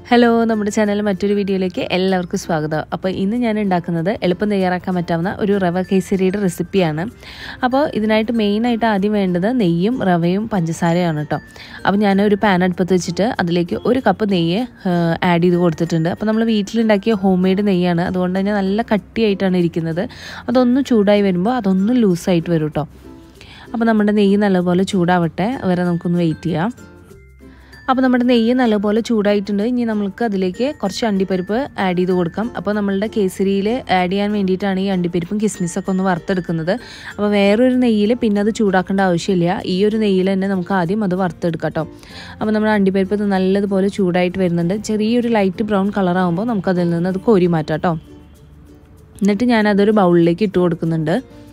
hello നമ്മുടെ ചാനലിൽ മറ്റൊരു വീഡിയോയിലേക്ക് എല്ലാവർക്കും സ്വാഗതം അപ്പോൾ ഇന്ന് ഞാൻ ഉണ്ടാക്കുന്നത് എളുപ്പം തയ്യാറാക്കാൻ പറ്റാവുന്ന ഒരു റവ കേസരിയുടെ റെസിപ്പിയാണ് അപ്പോൾ ഇതിനായിട്ട് മെയിനായിട്ട് ആദ്യം വേണ്ടത് നെയ്യും റവയും പഞ്ചസാരയാണ് കേട്ടോ അപ്പോൾ ഞാൻ ഒരു പാൻ അടുപ്പത്ത് വെച്ചിട്ട് അതിലേക്ക് ഒരു കപ്പ് നെയ്യ് ആഡ് ചെയ്ത് കൊടുത്തിട്ടുണ്ട് അപ്പോൾ നമ്മൾ വീട്ടിലുണ്ടാക്കിയ ഹോം മെയ്ഡ് നെയ്യാണ് അതുകൊണ്ട് തന്നെ നല്ല കട്ടിയായിട്ടാണ് ഇരിക്കുന്നത് അതൊന്ന് ചൂടായി വരുമ്പോൾ അതൊന്ന് ലൂസായിട്ട് വരും കേട്ടോ അപ്പോൾ നമ്മുടെ നെയ്യ് നല്ലപോലെ ചൂടാവട്ടെ വരെ നമുക്കൊന്ന് വെയിറ്റ് ചെയ്യാം അപ്പോൾ നമ്മുടെ നെയ്യ് നല്ലപോലെ ചൂടായിട്ടുണ്ട് ഇനി നമുക്ക് അതിലേക്ക് കുറച്ച് അണ്ടിപ്പരിപ്പ് ആഡ് ചെയ്ത് കൊടുക്കാം അപ്പോൾ നമ്മളുടെ കേസരിയിൽ ആഡ് ചെയ്യാൻ വേണ്ടിയിട്ടാണ് ഈ അണ്ടിപ്പരിപ്പും കിസ്മിസൊക്കെ ഒന്ന് വറുത്തെടുക്കുന്നത് അപ്പോൾ വേറൊരു നെയ്യിൽ പിന്നെ അത് ചൂടാക്കേണ്ട ആവശ്യമില്ല ഈ ഒരു നെയ്യിൽ തന്നെ നമുക്ക് ആദ്യം അത് വറുത്തെടുക്കാം കേട്ടോ അപ്പോൾ നമ്മുടെ അണ്ടിപ്പരിപ്പ് ഇത് നല്ലതുപോലെ ചൂടായിട്ട് വരുന്നുണ്ട് ചെറിയൊരു ലൈറ്റ് ബ്രൗൺ കളറാകുമ്പോൾ നമുക്കതിൽ നിന്ന് അത് കോരി മാറ്റാം കേട്ടോ എന്നിട്ട് ഞാനതൊരു ബൗളിലേക്ക് ഇട്ട് കൊടുക്കുന്നുണ്ട്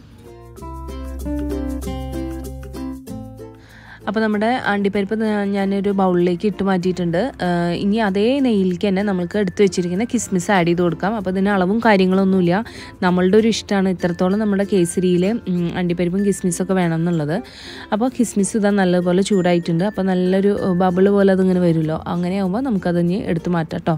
അപ്പോൾ നമ്മുടെ അണ്ടിപ്പരിപ്പ് ഞാനൊരു ബൗളിലേക്ക് ഇട്ട് മാറ്റിയിട്ടുണ്ട് ഇനി അതേ നെയ്യിലേക്ക് തന്നെ നമുക്ക് എടുത്തു വെച്ചിരിക്കുന്ന കിസ്മിസ് ആഡ് ചെയ്ത് കൊടുക്കാം അപ്പോൾ ഇതിന് അളവും കാര്യങ്ങളൊന്നുമില്ല നമ്മളുടെ ഒരു ഇഷ്ടമാണ് ഇത്രത്തോളം നമ്മുടെ കേസരിയിൽ അണ്ടിപ്പരിപ്പും കിസ്മിസൊക്കെ വേണം എന്നുള്ളത് അപ്പോൾ കിസ്മിസ് ഇതാ നല്ലപോലെ ചൂടായിട്ടുണ്ട് അപ്പോൾ നല്ലൊരു ബബിൾ പോലെ അതിങ്ങനെ വരുമല്ലോ അങ്ങനെയാകുമ്പോൾ നമുക്കതിന് എടുത്ത് മാറ്റാം കേട്ടോ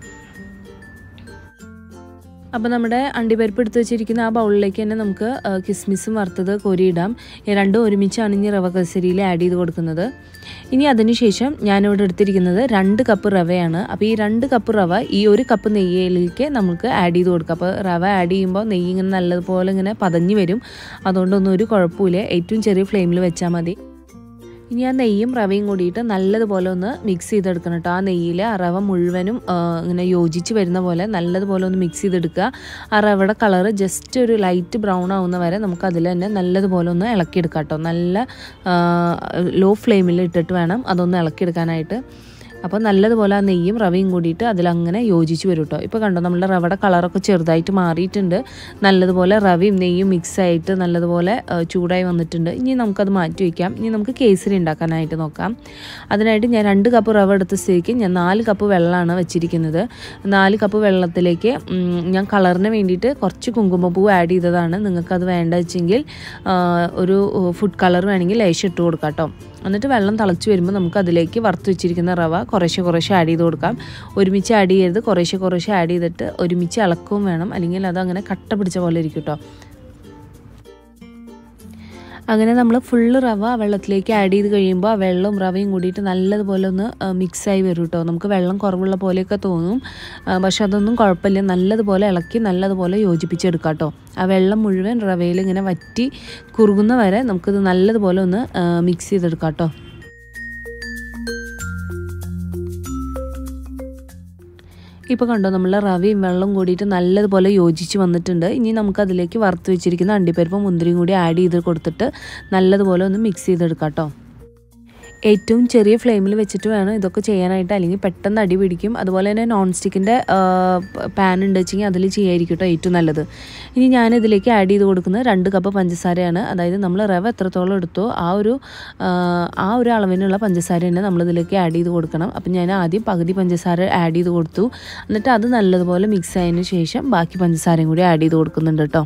അപ്പോൾ നമ്മുടെ അണ്ടിപ്പരിപ്പ് എടുത്ത് വെച്ചിരിക്കുന്ന ആ ബൗളിലേക്ക് തന്നെ നമുക്ക് കിസ്മിസും വറുത്തത് കോരിയിടാം രണ്ടും ഒരുമിച്ചാണ് ഇനി റവ കസരിയിൽ ആഡ് ചെയ്ത് കൊടുക്കുന്നത് ഇനി അതിനുശേഷം ഞാനിവിടെ എടുത്തിരിക്കുന്നത് രണ്ട് കപ്പ് റവയാണ് അപ്പോൾ ഈ രണ്ട് കപ്പ് റവ ഈ ഒരു കപ്പ് നെയ്യിലേക്ക് നമുക്ക് ആഡ് ചെയ്ത് കൊടുക്കാം അപ്പോൾ റവ ആഡ് ചെയ്യുമ്പോൾ നെയ്യ് ഇങ്ങനെ നല്ലതുപോലെ ഇങ്ങനെ പതഞ്ഞ് വരും അതുകൊണ്ടൊന്നും ഒരു കുഴപ്പമില്ല ഏറ്റവും ചെറിയ ഫ്ലെയിമിൽ വെച്ചാൽ മതി ഇനി ആ നെയ്യും റവയും കൂടിയിട്ട് നല്ലതുപോലെ ഒന്ന് മിക്സ് ചെയ്തെടുക്കണം കേട്ടോ ആ നെയ്യിൽ ആ റവ മുഴുവനും ഇങ്ങനെ യോജിച്ച് വരുന്ന പോലെ നല്ലതുപോലെ ഒന്ന് മിക്സ് ചെയ്തെടുക്കുക ആ റവയുടെ കളറ് ജസ്റ്റ് ഒരു ലൈറ്റ് ബ്രൗൺ ആവുന്ന വരെ നമുക്ക് അതിൽ തന്നെ നല്ലതുപോലെ ഒന്ന് ഇളക്കിയെടുക്കാം കേട്ടോ നല്ല ലോ ഫ്ലെയിമിൽ ഇട്ടിട്ട് വേണം അതൊന്ന് ഇളക്കിയെടുക്കാനായിട്ട് അപ്പോൾ നല്ലതുപോലെ ആ നെയ്യും റവയും കൂടിയിട്ട് അതിലങ്ങനെ യോജിച്ച് വരും കേട്ടോ ഇപ്പോൾ കണ്ടോ നമ്മുടെ റവയുടെ കളറൊക്കെ ചെറുതായിട്ട് മാറിയിട്ടുണ്ട് നല്ലതുപോലെ റവയും നെയ്യും മിക്സ് ആയിട്ട് നല്ലതുപോലെ ചൂടായി വന്നിട്ടുണ്ട് ഇനി നമുക്കത് മാറ്റി വയ്ക്കാം ഇനി നമുക്ക് കേസരി ഉണ്ടാക്കാനായിട്ട് നോക്കാം അതിനായിട്ട് ഞാൻ രണ്ട് കപ്പ് റവ എടുത്ത സ്ഥിതിക്ക് ഞാൻ നാല് കപ്പ് വെള്ളമാണ് വെച്ചിരിക്കുന്നത് നാല് കപ്പ് വെള്ളത്തിലേക്ക് ഞാൻ കളറിന് വേണ്ടിയിട്ട് കുറച്ച് കുങ്കുമപ്പൂ ആഡ് ചെയ്തതാണ് നിങ്ങൾക്കത് വേണ്ട വെച്ചെങ്കിൽ ഒരു ഫുഡ് കളർ വേണമെങ്കിൽ ലേശം ഇട്ട് കൊടുക്കാം കേട്ടോ എന്നിട്ട് വെള്ളം തിളച്ച് വരുമ്പോൾ നമുക്ക് അതിലേക്ക് വറുത്ത് വെച്ചിരിക്കുന്ന റവ കുറേശ്ശെ കുറേശ്ശെ ആഡ് ചെയ്ത് കൊടുക്കാം ഒരുമിച്ച് ആഡ് ചെയ്യരുത് കുറേശ്ശെ കുറേശ്ശെ ആഡ് ചെയ്തിട്ട് ഒരുമിച്ച് ഇളക്കവും വേണം അല്ലെങ്കിൽ അത് അങ്ങനെ കട്ട പിടിച്ച പോലെ ഇരിക്കും കേട്ടോ അങ്ങനെ നമ്മൾ ഫുള്ള് റവ വെള്ളത്തിലേക്ക് ആഡ് ചെയ്ത് കഴിയുമ്പോൾ ആ വെള്ളവും റവയും കൂടിയിട്ട് നല്ലതുപോലെ ഒന്ന് മിക്സായി വരും കേട്ടോ നമുക്ക് വെള്ളം കുറവുള്ള പോലെയൊക്കെ തോന്നും പക്ഷെ അതൊന്നും കുഴപ്പമില്ല നല്ലതുപോലെ ഇളക്കി നല്ലതുപോലെ യോജിപ്പിച്ചെടുക്കാം കേട്ടോ ആ വെള്ളം മുഴുവൻ റവയിൽ ഇങ്ങനെ വറ്റി കുറുകുന്ന വരെ നമുക്കിത് നല്ലതുപോലെ ഒന്ന് മിക്സ് ചെയ്തെടുക്കാം കേട്ടോ ഇപ്പോൾ കണ്ടോ നമ്മൾ റവയും വെള്ളം കൂടിയിട്ട് നല്ലതുപോലെ യോജിച്ച് വന്നിട്ടുണ്ട് ഇനി നമുക്ക് അതിലേക്ക് വറുത്ത് വെച്ചിരിക്കുന്ന അണ്ടിപ്പരിപ്പും മുന്തിരിയും കൂടി ആഡ് ചെയ്ത് കൊടുത്തിട്ട് നല്ലതുപോലെ ഒന്ന് മിക്സ് ചെയ്തെടുക്കാം കേട്ടോ ഏറ്റവും ചെറിയ ഫ്ലെയിമിൽ വെച്ചിട്ട് വേണം ഇതൊക്കെ ചെയ്യാനായിട്ട് അല്ലെങ്കിൽ പെട്ടെന്ന് അടി പിടിക്കും അതുപോലെ തന്നെ നോൺ സ്റ്റിക്കിൻ്റെ പാൻ ഉണ്ട് വെച്ചെങ്കിൽ അതിൽ ചെയ്യായിരിക്കും കേട്ടോ ഏറ്റവും നല്ലത് ഇനി ഞാൻ ഇതിലേക്ക് ആഡ് ചെയ്ത് കൊടുക്കുന്നത് രണ്ട് കപ്പ് പഞ്ചസാരയാണ് അതായത് നമ്മൾ റവ എത്രത്തോളം എടുത്തോ ആ ഒരു ആ ഒരു അളവിനുള്ള പഞ്ചസാര തന്നെ നമ്മൾ ഇതിലേക്ക് ആഡ് ചെയ്ത് കൊടുക്കണം അപ്പം ഞാൻ ആദ്യം പകുതി പഞ്ചസാര ആഡ് ചെയ്ത് കൊടുത്തു എന്നിട്ട് അത് നല്ലതുപോലെ മിക്സ് ആയതിനു ശേഷം ബാക്കി പഞ്ചസാരയും കൂടി ആഡ് ചെയ്ത് കൊടുക്കുന്നുണ്ട് കേട്ടോ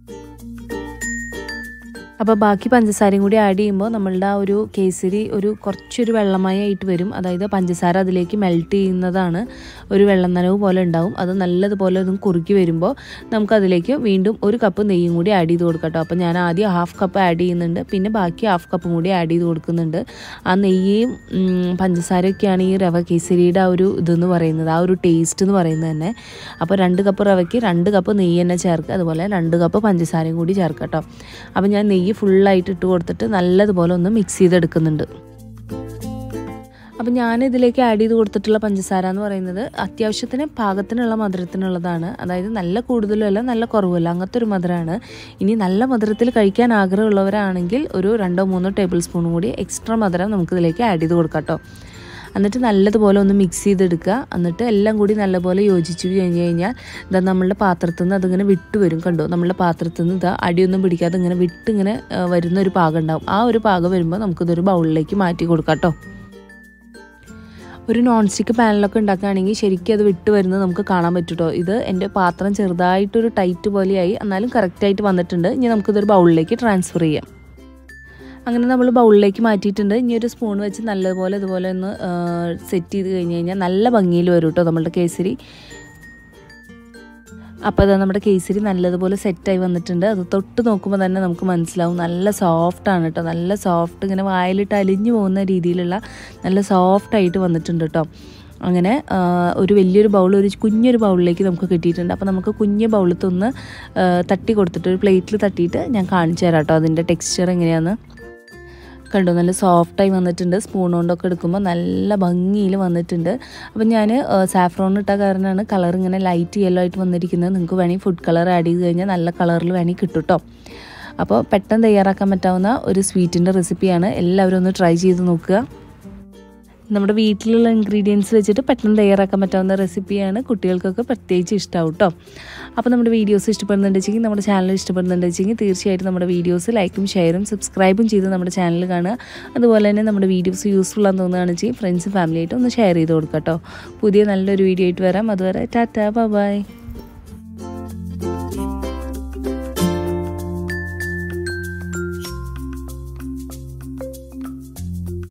അപ്പോൾ ബാക്കി പഞ്ചസാരയും കൂടി ആഡ് ചെയ്യുമ്പോൾ നമ്മളുടെ ആ ഒരു കേസരി ഒരു കുറച്ചൊരു വെള്ളമയമായിട്ട് വരും അതായത് പഞ്ചസാര അതിലേക്ക് മെൽറ്റ് ചെയ്യുന്നതാണ് ഒരു വെള്ളം നനവ് പോലെ ഉണ്ടാവും അത് നല്ലതുപോലെ ഒന്നും കുറുക്കി വരുമ്പോൾ നമുക്കതിലേക്ക് വീണ്ടും ഒരു കപ്പ് നെയ്യും കൂടി ആഡ് ചെയ്ത് കൊടുക്കാം കേട്ടോ അപ്പോൾ ഞാൻ ആദ്യം ഹാഫ് കപ്പ് ആഡ് ചെയ്യുന്നുണ്ട് പിന്നെ ബാക്കി ഹാഫ് കപ്പും കൂടി ആഡ് ചെയ്ത് കൊടുക്കുന്നുണ്ട് ആ നെയ്യും പഞ്ചസാരയൊക്കെയാണ് ഈ റവ കേസരിയുടെ ആ ഒരു ഇതെന്ന് പറയുന്നത് ആ ഒരു ടേസ്റ്റ് എന്ന് പറയുന്നത് തന്നെ അപ്പോൾ രണ്ട് കപ്പ് റവയ്ക്ക് രണ്ട് കപ്പ് നെയ്യ് തന്നെ ചേർക്കുക അതുപോലെ രണ്ട് കപ്പ് പഞ്ചസാരയും കൂടി ചേർക്കാം കേട്ടോ അപ്പോൾ ഞാൻ നെയ്യ് ഫുള്ളായിട്ട് ഇട്ട് കൊടുത്തിട്ട് നല്ലതുപോലെ ഒന്ന് മിക്സ് ചെയ്തെടുക്കുന്നുണ്ട് അപ്പം ഞാൻ ഇതിലേക്ക് ആഡ് ചെയ്ത് കൊടുത്തിട്ടുള്ള പഞ്ചസാര എന്ന് പറയുന്നത് അത്യാവശ്യത്തിന് പാകത്തിനുള്ള മധുരത്തിനുള്ളതാണ് അതായത് നല്ല കൂടുതലുമല്ല നല്ല കുറവുമല്ല അങ്ങനത്തെ ഒരു മധുരമാണ് ഇനി നല്ല മധുരത്തിൽ കഴിക്കാൻ ആഗ്രഹമുള്ളവരാണെങ്കിൽ ഒരു രണ്ടോ മൂന്നോ ടേബിൾ സ്പൂണും കൂടി എക്സ്ട്രാ മധുരം നമുക്ക് ഇതിലേക്ക് ആഡ് ചെയ്ത് കൊടുക്കാം കേട്ടോ എന്നിട്ട് നല്ലതുപോലെ ഒന്ന് മിക്സ് ചെയ്തെടുക്കുക എന്നിട്ട് എല്ലാം കൂടി നല്ലപോലെ യോജിച്ച് കഴിഞ്ഞ് കഴിഞ്ഞാൽ ഇതാ നമ്മളുടെ പാത്രത്തിൽ നിന്ന് അതിങ്ങനെ വിട്ട് വരും കണ്ടോ നമ്മളുടെ പാത്രത്തിൽ നിന്ന് ഇതാ അടിയൊന്നും പിടിക്കാതെ ഇങ്ങനെ വിട്ട് ഇങ്ങനെ വരുന്ന ഒരു പാകം ഉണ്ടാവും ആ ഒരു പാകം വരുമ്പോൾ നമുക്കിതൊരു ബൗളിലേക്ക് മാറ്റി കൊടുക്കാം കേട്ടോ ഒരു നോൺ സ്റ്റിക്ക് പാനിലൊക്കെ ഉണ്ടാക്കുകയാണെങ്കിൽ ശരിക്കും അത് വിട്ട് വരുന്നത് നമുക്ക് കാണാൻ പറ്റും ഇത് എൻ്റെ പാത്രം ചെറുതായിട്ടൊരു ടൈറ്റ് പോലെയായി എന്നാലും കറക്റ്റായിട്ട് വന്നിട്ടുണ്ട് ഇനി നമുക്കിതൊരു ബൗളിലേക്ക് ട്രാൻസ്ഫർ ചെയ്യാം അങ്ങനെ നമ്മൾ ബൗളിലേക്ക് മാറ്റിയിട്ടുണ്ട് ഇനി ഒരു സ്പൂൺ വെച്ച് നല്ലപോലെ ഇതുപോലെ ഒന്ന് സെറ്റ് ചെയ്ത് കഴിഞ്ഞ് കഴിഞ്ഞാൽ നല്ല ഭംഗിയിൽ വരും കേട്ടോ നമ്മളുടെ കേസരി അപ്പോൾ അത് നമ്മുടെ കേസരി നല്ലതുപോലെ സെറ്റായി വന്നിട്ടുണ്ട് അത് തൊട്ട് നോക്കുമ്പോൾ തന്നെ നമുക്ക് മനസ്സിലാവും നല്ല സോഫ്റ്റാണ് കേട്ടോ നല്ല സോഫ്റ്റ് ഇങ്ങനെ വായിലിട്ട് അലിഞ്ഞു പോകുന്ന രീതിയിലുള്ള നല്ല സോഫ്റ്റായിട്ട് വന്നിട്ടുണ്ട് കേട്ടോ അങ്ങനെ ഒരു വലിയൊരു ബൗൾ ഒരു കുഞ്ഞൊരു ബൗളിലേക്ക് നമുക്ക് കിട്ടിയിട്ടുണ്ട് അപ്പോൾ നമുക്ക് കുഞ്ഞ് ബൗളത്തൊന്ന് തട്ടി കൊടുത്തിട്ട് ഒരു പ്ലേറ്റിൽ തട്ടിയിട്ട് ഞാൻ കാണിച്ചു തരാം കേട്ടോ അതിൻ്റെ ടെക്സ്ചർ എങ്ങനെയാണെന്ന് കണ്ടു നല്ല സോഫ്റ്റായി വന്നിട്ടുണ്ട് സ്പൂൺ കൊണ്ടൊക്കെ എടുക്കുമ്പോൾ നല്ല ഭംഗിയിൽ വന്നിട്ടുണ്ട് അപ്പം ഞാൻ സാഫ്രോൺ ഇട്ട കാരണമാണ് കളർ ഇങ്ങനെ ലൈറ്റ് യെല്ലോ ആയിട്ട് വന്നിരിക്കുന്നത് നിങ്ങൾക്ക് വേണമെങ്കിൽ ഫുഡ് കളർ ആഡ് ചെയ്ത് കഴിഞ്ഞാൽ നല്ല കളറിൽ വേണമെങ്കിൽ കിട്ടും കേട്ടോ അപ്പോൾ പെട്ടെന്ന് തയ്യാറാക്കാൻ പറ്റാവുന്ന ഒരു സ്വീറ്റിൻ്റെ റെസിപ്പിയാണ് എല്ലാവരും ഒന്ന് ട്രൈ ചെയ്ത് നോക്കുക നമ്മുടെ വീട്ടിലുള്ള ഇൻഗ്രീഡിയൻസ് വെച്ചിട്ട് പെട്ടെന്ന് തയ്യാറാക്കാൻ പറ്റാവുന്ന റെസിപ്പിയാണ് കുട്ടികൾക്കൊക്കെ പ്രത്യേകിച്ച് ഇഷ്ടമാവും കേട്ടോ അപ്പോൾ നമ്മുടെ വീഡിയോസ് ഇഷ്ടപ്പെടുന്നുണ്ടെങ്കിൽ നമ്മുടെ ചാനൽ ഇഷ്ടപ്പെടുന്നുണ്ടെങ്കിൽ തീർച്ചയായിട്ടും നമ്മുടെ വീഡിയോസ് ലൈക്കും ഷെയറും സബ്സ്ക്രൈബും ചെയ്ത് നമ്മുടെ ചാനൽ കാണുക അതുപോലെ തന്നെ നമ്മുടെ വീഡിയോസ് യൂസ്ഫുൾ ആണെന്ന് തോന്നുകയാണെന്ന് വെച്ചാൽ ഫ്രണ്ട്സും ഫാമിലിയായിട്ട് ഒന്ന് ഷെയർ ചെയ്ത് കൊടുക്കാം കേട്ടോ പുതിയ നല്ലൊരു വീഡിയോ ആയിട്ട് വരാം അതുവരെ ടാറ്റാ ബൈ